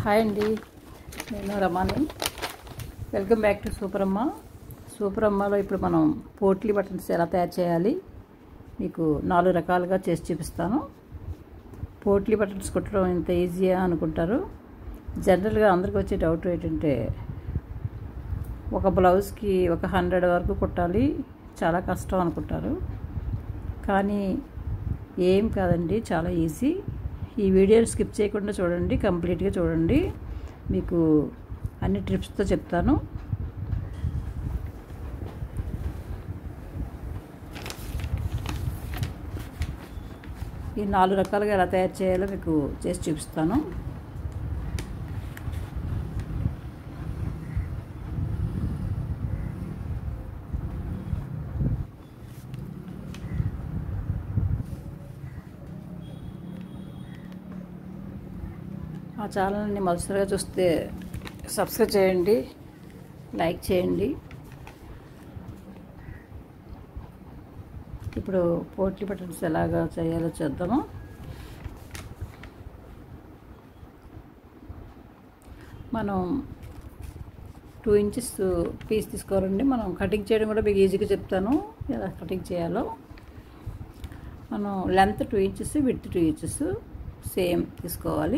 hi అండి నేను Ramani welcome back to super Amma super అమ్మలో ఇప్పుడు మనం పోట్లీ బటన్స్ ఎలా తయారు చేయాలి మీకు నాలుగు రకాలుగా చేసి చూపిస్తాను పోట్లీ బటన్స్ కుట్టడం ఇంత ఈజీయా అనుకుంటారు జనరల్గా అందరికి వచ్చే డౌట్ ఏంటంటే ఒక బ్లౌజ్కి ఒక హండ్రెడ్ వరకు కుట్టాలి చాలా కష్టం అనుకుంటారు కానీ ఏం కాదండి చాలా ఈజీ ఈ వీడియోని స్కిప్ చేయకుండా చూడండి కంప్లీట్గా చూడండి మీకు అన్ని ట్రిప్స్తో చెప్తాను ఈ నాలుగు రకాలుగా ఎలా తయారు చేయాలో మీకు చేసి చూపిస్తాను మా ఛానల్ని మొదటిసారిగా చూస్తే సబ్స్క్రైబ్ చేయండి లైక్ చేయండి ఇప్పుడు పోట్లీ బటన్స్ ఎలాగా చేయాలో చూద్దాము మనం టూ ఇంచెస్ పీస్ తీసుకోవాలండి మనం కటింగ్ చేయడం కూడా మీకు ఈజీగా చెప్తాను ఎలా కటింగ్ చేయాలో మనం length two inches with two inches same తీసుకోవాలి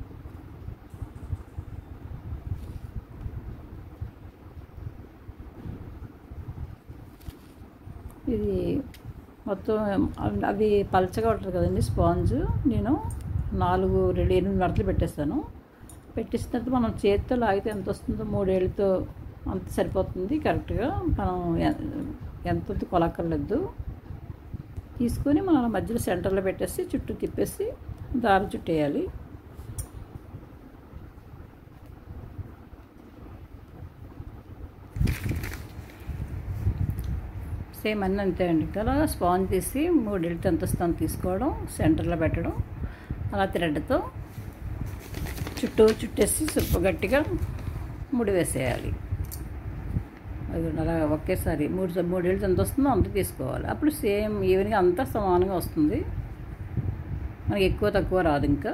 ఇది మొత్తం అవి పలచగా ఉంటుంది కదండి స్పాంజ్ నేను నాలుగు రెండు ఎనిమిది మడతలు పెట్టేస్తాను పెట్టేసిన తర్వాత మనం చేతితో లాగితే ఎంత వస్తుందో మూడేళ్ళతో అంత సరిపోతుంది కరెక్ట్గా మనం ఎంత కొలక్కర్లేదు తీసుకొని మనం మధ్యలో సెంటర్లో పెట్టేసి చుట్టూ తిప్పేసి దారి చుట్టేయాలి సేమ్ అన్నీ అంతే అండి అలా స్పాంజ్ తీసి మూడేళ్ళతో ఎంత వస్తుందో తీసుకోవడం సెంటర్లో పెట్టడం అలా థ్రెడ్తో చుట్టూ చుట్టేసి సుప్పు గట్టిగా ముడి వేసేయాలి అది అలా ఒకేసారి మూడు మూడేళ్ళు ఎంత వస్తుందో అంత తీసుకోవాలి అప్పుడు సేమ్ ఈవెన్గా అంతా సమానంగా వస్తుంది మనకి ఎక్కువ తక్కువ రాదు ఇంకా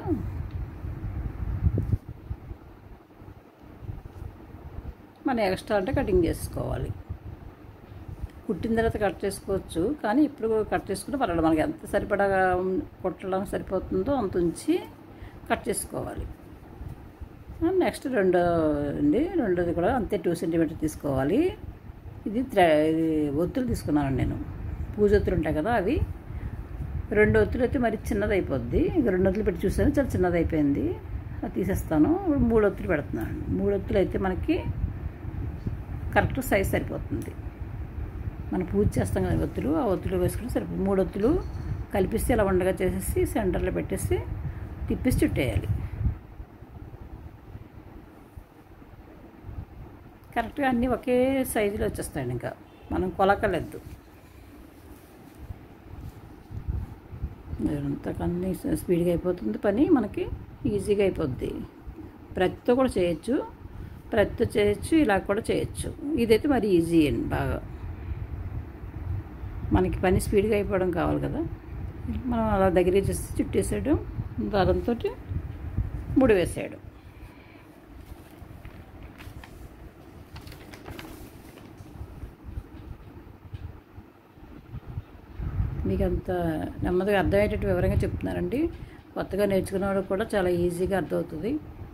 మన ఎక్స్ట్రా అంటే కటింగ్ చేసుకోవాలి కుట్టిన తర్వాత కట్ చేసుకోవచ్చు కానీ ఇప్పుడు కట్ చేసుకుంటే పర్వాలేదు మనకి ఎంత సరిపడా కుట్టడం సరిపోతుందో అంత ఉంచి కట్ చేసుకోవాలి నెక్స్ట్ రెండో అండి రెండోది కూడా అంతే టూ సెంటీమీటర్ తీసుకోవాలి ఇది ఇది ఒత్తులు తీసుకున్నాను నేను పూజ ఒత్తులు ఉంటాయి కదా అవి రెండు ఒత్తులు అయితే మరి చిన్నది అయిపోద్ది ఇక రెండు ఒత్తులు పెట్టి చూసాను చాలా చిన్నది అయిపోయింది అది తీసేస్తాను మూడు ఒత్తులు పెడుతున్నాను మూడు ఒత్తులు అయితే మనకి కరెక్ట్ సైజ్ సరిపోతుంది మనం పూజ చేస్తాం కదా ఒత్తులు ఆ ఒత్తులు వేసుకుని సరిపో మూడు ఒత్తులు కలిపిస్తే ఇలా ఉండగా చేసేసి సెంటర్లో పెట్టేసి తిప్పేసి చుట్టేయాలి కరెక్ట్గా అన్నీ ఒకే సైజులో వచ్చేస్తాయండి ఇంకా మనం కొలకలేదు అంతకన్నీ స్పీడ్గా అయిపోతుంది పని మనకి ఈజీగా అయిపోద్ది ప్రతితో కూడా చేయొచ్చు ప్రతితో చేయొచ్చు ఇలా కూడా చేయొచ్చు ఇదైతే మరి ఈజీ అండి బాగా మనకి పని స్పీడ్గా అయిపోవడం కావాలి కదా మనం అలా దగ్గర చేసి చుట్టేసాడు దారంతో ముడి వేసాడు మీకు అంత నెమ్మదిగా అర్థమయ్యేటట్టు వివరంగా చెప్తున్నారండి కొత్తగా నేర్చుకున్నవాడు కూడా చాలా ఈజీగా అర్థమవుతుంది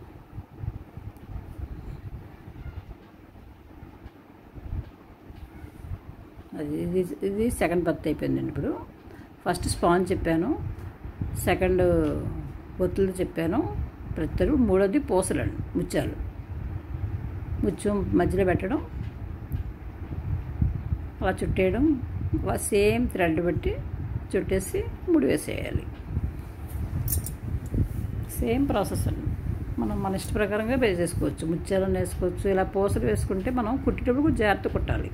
అది ఇది ఇది సెకండ్ బర్త్ అయిపోయిందండి ఇప్పుడు ఫస్ట్ స్పాంజ్ చెప్పాను సెకండ్ ఒత్తులు చెప్పాను ప్రతి మూడోది పూసలండి ముత్యాలు ముత్యం మధ్యలో పెట్టడం అలా చుట్టేయడం సేమ్ థ్రెడ్ పెట్టి చుట్టేసి ముడి వేసేయాలి సేమ్ ప్రాసెస్ అండి మనం మన ఇష్ట ప్రకారంగా వేసేసుకోవచ్చు ముత్యాలను వేసుకోవచ్చు ఇలా పూసలు వేసుకుంటే మనం కుట్టేటప్పుడు జాగ్రత్త కుట్టాలి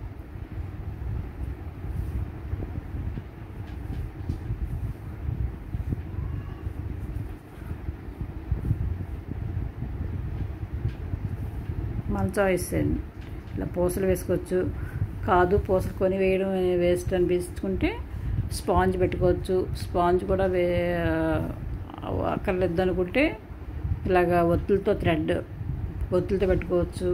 మన చాయిస్ అండి ఇలా పూసలు వేసుకోవచ్చు కాదు పూసలు కొని వేయడం వేస్ట్ అనిపించుకుంటే స్పాంజ్ పెట్టుకోవచ్చు స్పాంజ్ కూడా వే అక్కర్లేదు అనుకుంటే ఇలాగా ఒత్తులతో థ్రెడ్ ఒత్తులతో పెట్టుకోవచ్చు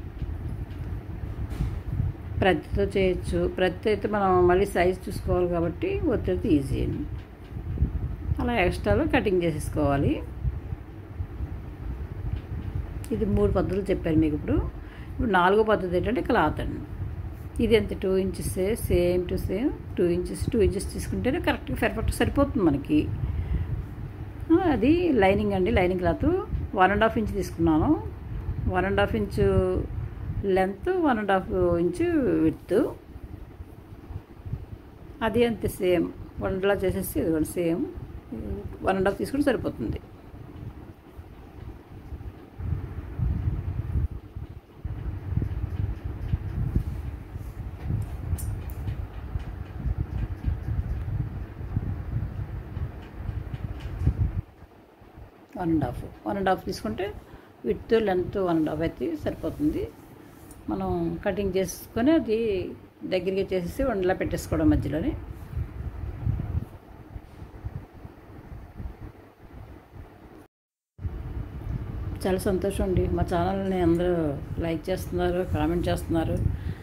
ప్రతితో చేయొచ్చు ప్రతి అయితే మనం మళ్ళీ సైజ్ చూసుకోవాలి కాబట్టి ఒత్తిడితో ఈజీ అండి అలా ఎక్స్ట్రాలో కటింగ్ చేసేసుకోవాలి ఇది మూడు పద్ధతులు చెప్పాను మీకు ఇప్పుడు ఇప్పుడు నాలుగో పద్ధతి ఏంటంటే క్లాత్ అండి ఇది ఎంత two inches same to same two inches two inches తీసుకుంటేనే కరెక్ట్గా పర్ఫెక్ట్ సరిపోతుంది మనకి ఆ, అది లైనింగ్ అండి lining cloth one and half inch తీసుకున్నాను one and half inch length one and half inch with అది అంతే సేమ్ వండలా చేసేసి ఇదిగోండి సేమ్ వన్ అండ్ హాఫ్ తీసుకుంటే సరిపోతుంది one and half one and half తీసుకుంటే with length one and half అయితే సరిపోతుంది మనం కటింగ్ చేసుకొని అది దగ్గరికి చేసేసి వండలా పెట్టేసుకోవడం మధ్యలోనే చాలా సంతోషం అండి మా ఛానల్ని అందరూ లైక్ చేస్తున్నారు కామెంట్ చేస్తున్నారు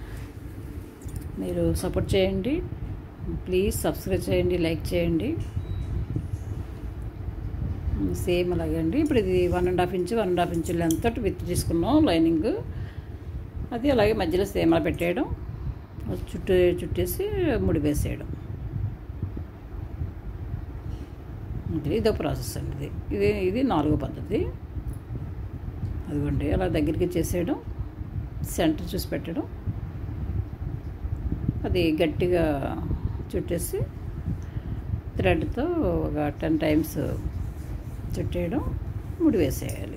మీరు సపోర్ట్ చేయండి ప్లీజ్ సబ్స్క్రైబ్ చేయండి లైక్ చేయండి సేమ్ అలాగే అండి ఇప్పుడు ఇది one and half inch one and half inch length తోటి విత్ తీసుకున్నాం లైనింగ్ అది అలాగే మధ్యలో సేమ్ అలా పెట్టేయడం అది చుట్టూ చుట్టేసి ముడి వేసేయడం ఇది ఇదో ప్రాసెస్ అండి ఇది ఇది ఇది నాలుగో పద్ధతి అదిగోండి అలా దగ్గరికి చేసేయడం సెంటర్ చూసి పెట్టడం అది గట్టిగా చుట్టేసి థ్రెడ్తో ఒక టెన్ టైమ్స్ చుట్టేయడం ముడి వేసేయాలి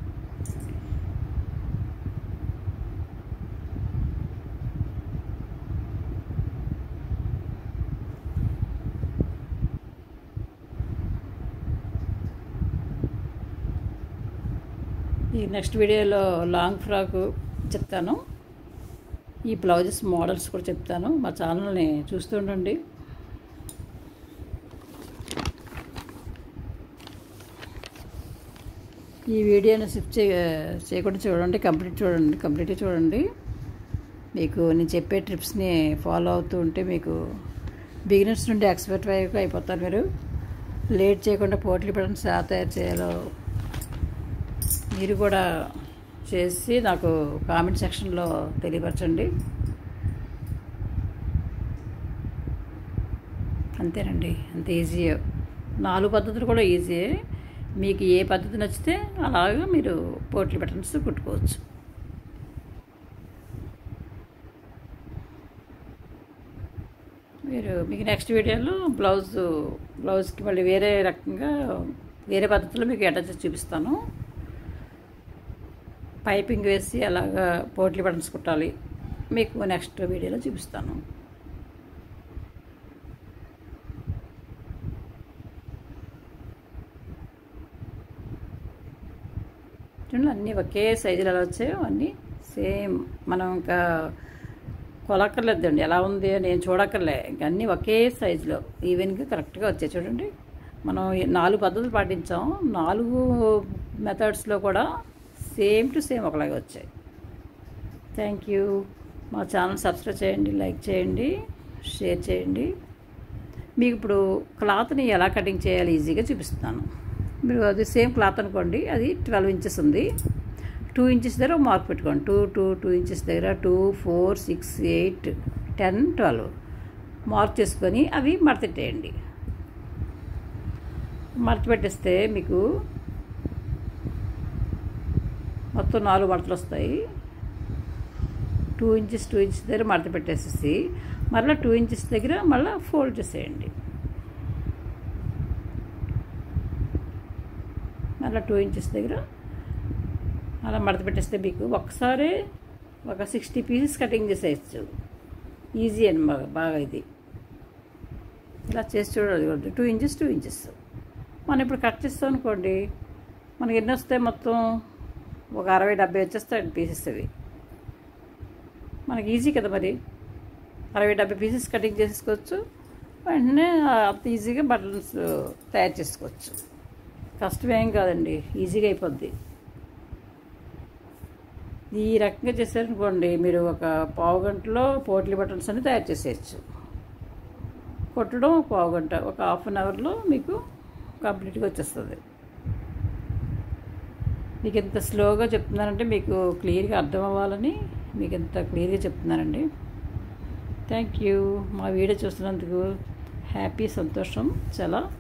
ఈ నెక్స్ట్ వీడియోలో లాంగ్ ఫ్రాక్ చెప్తాను ఈ బ్లౌజెస్ మోడల్స్ కూడా చెప్తాను మా ఛానల్ని చూస్తూ ఉండండి ఈ వీడియోని స్కిప్ చే చేయకుండా చూడండి కంప్లీట్ చూడండి కంప్లీట్గా చూడండి మీకు నేను చెప్పే ట్రిప్స్ని ఫాలో అవుతూ ఉంటే మీకు బిగినర్స్ నుండి ఎక్స్పర్ట్ వరకు అయిపోతారు మీరు లేట్ చేయకుండా పోట్లు పెట్టడం ఎలా తయారు చేయాలో మీరు కూడా చేసి నాకు కామెంట్ సెక్షన్లో తెలియపరచండి అంతేనండి అంత ఈజీ నాలుగు పద్ధతులు కూడా ఈజీయే మీకు ఏ పద్ధతి నచ్చితే అలాగా మీరు పోట్లు బటన్స్ కుట్టుకోవచ్చు మీరు మీకు నెక్స్ట్ వీడియోలో బ్లౌజ్ బ్లౌజ్కి మళ్ళీ వేరే రకంగా వేరే పద్ధతిలో మీకు అటాచ్ చూపిస్తాను పైపింగ్ వేసి అలాగా పోట్లీ బటన్స్ కుట్టాలి మీకు నెక్స్ట్ వీడియోలో చూపిస్తాను చూడండి అన్నీ ఒకే సైజులు ఎలా వచ్చాయో అన్నీ సేమ్ మనం ఇంకా కొలక్కర్లేదండి ఎలా ఉంది నేను చూడక్కర్లే ఇంకా అన్నీ ఒకే సైజులో ఈవెన్గా కరెక్ట్గా వచ్చాయి చూడండి మనం ఈ నాలుగు పద్ధతులు పాటించాం నాలుగు మెథడ్స్లో కూడా సేమ్ టు సేమ్ ఒకలాగే వచ్చాయి థ్యాంక్ యూ మా ఛానల్ సబ్స్క్రైబ్ చేయండి లైక్ చేయండి షేర్ చేయండి మీకు ఇప్పుడు క్లాత్ని ఎలా కటింగ్ చేయాలి ఈజీగా చూపిస్తున్నాను మీరు అది సేమ్ క్లాత్ అనుకోండి అది ట్వెల్వ్ ఇంచెస్ ఉంది టూ ఇంచెస్ దగ్గర ఒక మార్క్ పెట్టుకోండి టూ టూ టూ ఇంచెస్ దగ్గర two four six eight ten twelve mark చేసుకొని అవి మడతెట్టేయండి మడత పెట్టేస్తే మీకు మొత్తం నాలుగు మడతలు వస్తాయి టూ ఇంచెస్ టూ ఇంచెస్ దగ్గర మడత పెట్టేసేసి మళ్ళీ టూ ఇంచెస్ దగ్గర మళ్ళీ ఫోల్డ్ చేసేయండి మళ్ళీ టూ ఇంచెస్ దగ్గర అలా మడత పెట్టేస్తే మీకు ఒక్కసారి ఒక సిక్స్టీ పీసెస్ కటింగ్ చేసేయచ్చు ఈజీ అని బాగా బాగా ఇది ఇలా చేసి చూడాలి టూ ఇంచెస్ టూ ఇంచెస్ మనం ఇప్పుడు కట్ చేస్తాం అనుకోండి మనకి ఎన్ని వస్తాయి మొత్తం ఒక అరవై డెబ్బై వచ్చేస్తాయి పీసెస్ అవి మనకి ఈజీ కదా మరి అరవై డెబ్బై పీసెస్ కటింగ్ చేసుకోవచ్చు వెంటనే అంత ఈజీగా బటన్స్ తయారు చేసుకోవచ్చు కష్టమేం కాదండి ఈజీగా అయిపోద్ది ఈ రకంగా చేశారనుకోండి మీరు ఒక పావు గంటలో పోట్లీ బటన్స్ అన్ని తయారు చేసేయచ్చు కొట్టడం ఒక పావు గంట ఒక హాఫ్ అన్ అవర్లో మీకు కంప్లీట్గా వచ్చేస్తుంది మీకు ఎంత స్లోగా చెప్తున్నానంటే మీకు క్లియర్గా అర్థం అవ్వాలని మీకు ఎంత క్లియర్గా చెప్తున్నానండి థ్యాంక్ యూ మా వీడియో చూస్తున్నందుకు హ్యాపీ సంతోషం చాలా